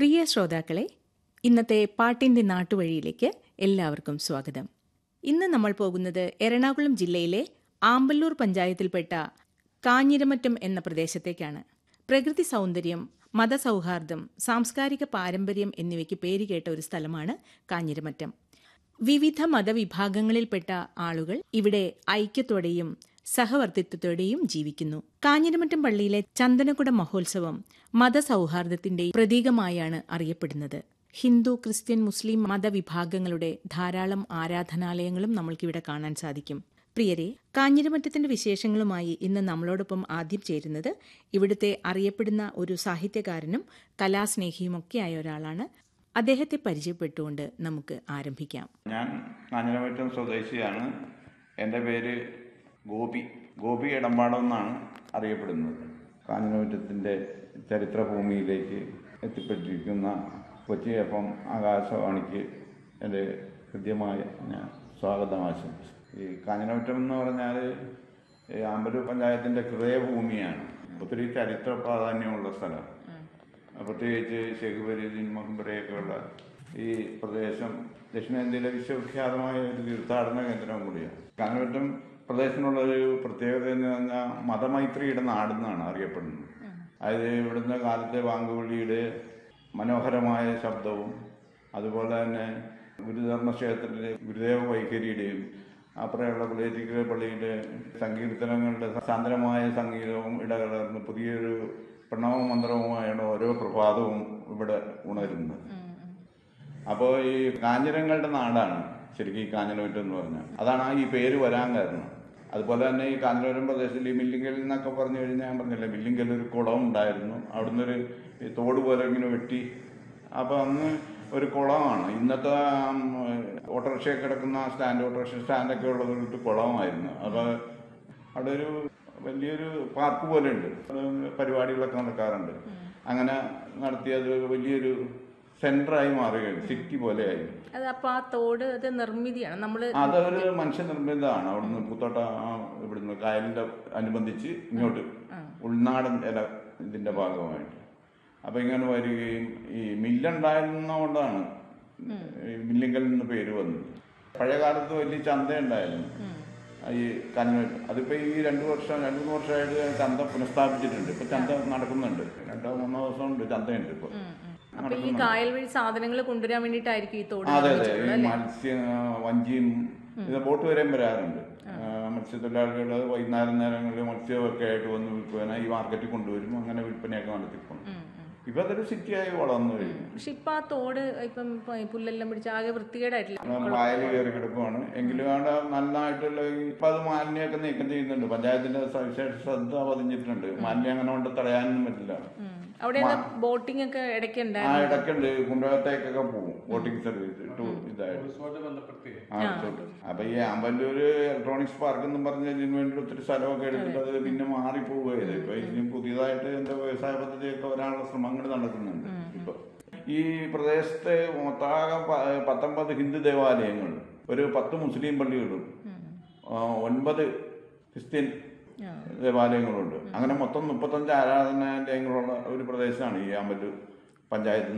പ്രിയ ശ്രോതാക്കളെ ഇന്നത്തെ പാട്ടിന്റെ നാട്ടുവഴിയിലേക്ക് എല്ലാവർക്കും സ്വാഗതം ഇന്ന് നമ്മൾ പോകുന്നത് എറണാകുളം ജില്ലയിലെ ആമ്പല്ലൂർ പഞ്ചായത്തിൽപ്പെട്ട കാഞ്ഞിരമറ്റം എന്ന പ്രദേശത്തേക്കാണ് പ്രകൃതി സൗന്ദര്യം മതസൗഹാർദ്ദം സാംസ്കാരിക പാരമ്പര്യം എന്നിവയ്ക്ക് പേരുകേട്ട ഒരു സ്ഥലമാണ് കാഞ്ഞിരമറ്റം വിവിധ മതവിഭാഗങ്ങളിൽപ്പെട്ട ആളുകൾ ഇവിടെ ഐക്യത്തോടെയും സഹവർത്തിത്വത്തോടെയും ജീവിക്കുന്നു കാഞ്ഞിരമറ്റം പള്ളിയിലെ ചന്ദനക്കുട മഹോത്സവം മതസൗഹാർദ്ദത്തിന്റെ പ്രതീകമായാണ് അറിയപ്പെടുന്നത് ഹിന്ദു ക്രിസ്ത്യൻ മുസ്ലിം മതവിഭാഗങ്ങളുടെ ധാരാളം ആരാധനാലയങ്ങളും നമ്മൾക്കിവിടെ കാണാൻ സാധിക്കും പ്രിയരെ കാഞ്ഞിരമറ്റത്തിന്റെ വിശേഷങ്ങളുമായി ഇന്ന് നമ്മളോടൊപ്പം ആദ്യം ചേരുന്നത് ഇവിടുത്തെ അറിയപ്പെടുന്ന ഒരു സാഹിത്യകാരനും കലാസ്നേഹിയുമൊക്കെയായ ഒരാളാണ് അദ്ദേഹത്തെ പരിചയപ്പെട്ടുകൊണ്ട് നമുക്ക് ആരംഭിക്കാം ഞാൻ കാഞ്ഞിരമറ്റം സ്വദേശിയാണ് എൻ്റെ പേര് ഗോപി ഗോപി എടമ്പാടം എന്നാണ് അറിയപ്പെടുന്നത് കാഞ്ഞിരമറ്റത്തിൻ്റെ ചരിത്രഭൂമിയിലേക്ക് എത്തിപ്പെട്ടിരിക്കുന്ന കൊച്ചി എഫ് ആകാശവാണിക്ക് എൻ്റെ ഹൃദ്യമായ ഞാൻ സ്വാഗതം ആശംസിച്ചു ഈ കാഞ്ഞിരമറ്റം എന്ന് പറഞ്ഞാൽ ഈ ആമ്പലൂർ പഞ്ചായത്തിൻ്റെ ഹൃദയഭൂമിയാണ് ഒത്തിരി ചരിത്ര പ്രാധാന്യമുള്ള സ്ഥലം പ്രത്യേകിച്ച് ഷെയ്ഖ് ഫരീദീൻ മഹബറയൊക്കെയുള്ള ഈ പ്രദേശം ദക്ഷിണേന്ത്യയിലെ വിശ്വവിഖ്യാതമായ ഒരു തീർത്ഥാടന കേന്ദ്രം കൂടിയാണ് കാഞ്ഞിരമറ്റം പ്രദേശത്തിനുള്ള ഒരു പ്രത്യേകത എന്ന് പറഞ്ഞാൽ മതമൈത്രിയുടെ നാടെന്നാണ് അറിയപ്പെടുന്നത് അതായത് ഇവിടുന്ന് കാലത്തെ വാങ്കുവിളിയുടെ മനോഹരമായ ശബ്ദവും അതുപോലെ തന്നെ ഗുരുധർമ്മ ക്ഷേത്രത്തിലെ ഗുരുദേവ വൈഖരിയുടെയും അപ്പുറമുള്ള കുലേറ്റിക്കര പള്ളിയിലെ സങ്കീർത്തനങ്ങളുടെ സാന്ദ്രമായ സംഗീതവും ഇടകലർന്ന് പുതിയൊരു പ്രണവ മന്ത്രവുമായാണ് ഓരോ പ്രഭാതവും ഇവിടെ ഉണരുന്നത് അപ്പോൾ ഈ കാഞ്ഞിരങ്ങളുടെ നാടാണ് ശരിക്കും ഈ കാഞ്ഞിരമറ്റം എന്ന് പറഞ്ഞാൽ അതാണ് ആ ഈ പേര് വരാൻ കാരണം അതുപോലെ തന്നെ ഈ കാഞ്ഞിരപുരം പ്രദേശത്തിൽ ഈ മില്ലിങ്കൽ എന്നൊക്കെ പറഞ്ഞു കഴിഞ്ഞാൽ ഞാൻ പറഞ്ഞില്ലേ മില്ലിങ്കൽ ഒരു കുളം ഉണ്ടായിരുന്നു അവിടുന്ന് ഒരു ഈ തോട് പോലെ ഇങ്ങനെ വെട്ടി അപ്പോൾ അന്ന് ഒരു കുളമാണ് ഇന്നത്തെ ആം, ഓട്ടോറിക്ഷ കിടക്കുന്ന സ്റ്റാൻഡ് ഓട്ടോറിക്ഷ സ്റ്റാൻഡൊക്കെ ഉള്ളത് ഒരു കുളമായിരുന്നു അപ്പോൾ അവിടെ ഒരു വലിയൊരു പാർക്ക് പോലെ ഉണ്ട് അത് പരിപാടികളൊക്കെ നടക്കാറുണ്ട് അങ്ങനെ നടത്തിയത് വലിയൊരു സെന്ററായി മാറുകയാണ് സിറ്റി പോലെയായി അത് അപ്പൊ ആ തോട് അത് നിർമ്മിതിയാണ് നമ്മള് അതൊരു മനുഷ്യനിർമ്മിതമാണ് അവിടുന്ന് പുത്തോട്ട ആ, ഇവിടുന്ന് കായലിന്റെ അനുബന്ധിച്ച് ഇങ്ങോട്ട് ഉൾനാടൻ ഇല ഇതിന്റെ ഭാഗമായിട്ട് അപ്പൊ ഇങ്ങനെ വരികയും ഈ മില്ലുണ്ടായിരുന്നതുകൊണ്ടാണ് ഈ മില്ലിങ്കൽ നിന്ന് പേര് വന്നത് പഴയ കാലത്ത് വലിയ ചന്ത ഉണ്ടായിരുന്നു ഈ കന്വ അതിപ്പോ ഈ രണ്ടു വർഷം രണ്ടു മൂന്ന് വർഷമായിട്ട് ചന്ത പുനഃസ്ഥാപിച്ചിട്ടുണ്ട് ഇപ്പൊ ചന്ത നടക്കുന്നുണ്ട് രണ്ടോ മൂന്നോ ദിവസം ഉണ്ട് ചന്തയുണ്ട് ഇപ്പൊ അപ്പൊ ഈ കായൽ വഴി സാധനങ്ങൾ കൊണ്ടുവരാൻ വേണ്ടിയിട്ടായിരിക്കും ഈ തോട് അതെ അതെ ഈ മത്സ്യ വഞ്ചിയും ഇത് ബോട്ട് വരെയും വരാറുണ്ട് ആ, മത്സ്യത്തൊഴിലാളികൾ വൈകുന്നേരം നേരങ്ങളിൽ മത്സ്യമൊക്കെ ആയിട്ട് വന്ന് വിൽപ്പന ഈ മാർക്കറ്റിൽ കൊണ്ടുവരും അങ്ങനെ വിൽപ്പനയൊക്കെ നടത്തിപ്പോണം ഇപ്പൊ അതൊരു സിറ്റിയായി വളർന്നു കഴിഞ്ഞു പക്ഷെ ഇപ്പൊ ആ തോട് ഇപ്പം ഇപ്പൊ ഈ പുല്ലെല്ലാം പിടിച്ച് ആകെ വൃത്തികേടായിട്ടില്ല വായൽ കയറി കിടക്കുവാണ് എങ്കിലും അവിടെ നന്നായിട്ടുള്ള ഈ- ഇപ്പൊ അത് മാലിന്യമൊക്കെ നീക്കം ചെയ്യുന്നുണ്ട് പഞ്ചായത്തിന്റെ സവിശേഷ ശ്രദ്ധ പതിഞ്ഞിട്ടുണ്ട് മാലിന്യം അങ്ങനെ കൊണ്ട് തടയാനൊന്നും പറ്റില്ല ഉം. അവിടെ ബോട്ടിംഗ് ഒക്കെ ഇടയ്ക്ക് ആ ഉണ്ടായിരുന്നു ഇടയ്ക്കുണ്ട് കുണ്ടകത്തേക്കൊക്കെ പോകും ബോട്ടിംഗ് സർവീസ് ടു ഇതായിട്ട് ആ, റിസോർട്ട്. അപ്പൊ ഈ ആമ്പല്ലൂര് ഇലക്ട്രോണിക്സ് പാർക്ക് എന്നും പറഞ്ഞ് ഇതിന് വേണ്ടി ഒത്തിരി സ്ഥലമൊക്കെ എടുത്തിട്ട് അത് പിന്നെ മാറി പോവുകയത് ഇപ്പൊ ഇനി പുതിയതായിട്ട് എന്താ വ്യവസായ പദ്ധതിയൊക്കെ വരാനുള്ള ശ്രമങ്ങൾ നടക്കുന്നുണ്ട് ഇപ്പൊ ഈ പ്രദേശത്തെ മൊത്താകെ പ- പത്തൊമ്പത് ഹിന്ദു ദേവാലയങ്ങൾ ഒരു പത്ത് മുസ്ലിം പള്ളികളും ആ, ഒൻപത് ക്രിസ്ത്യൻ ദേവാലയങ്ങളുണ്ട് അങ്ങനെ മൊത്തം മുപ്പത്തഞ്ച് ആരാധനാലയങ്ങളുള്ള ഒരു പ്രദേശമാണ് ഈ ആമ്പല്ലൂർ പഞ്ചായത്ത്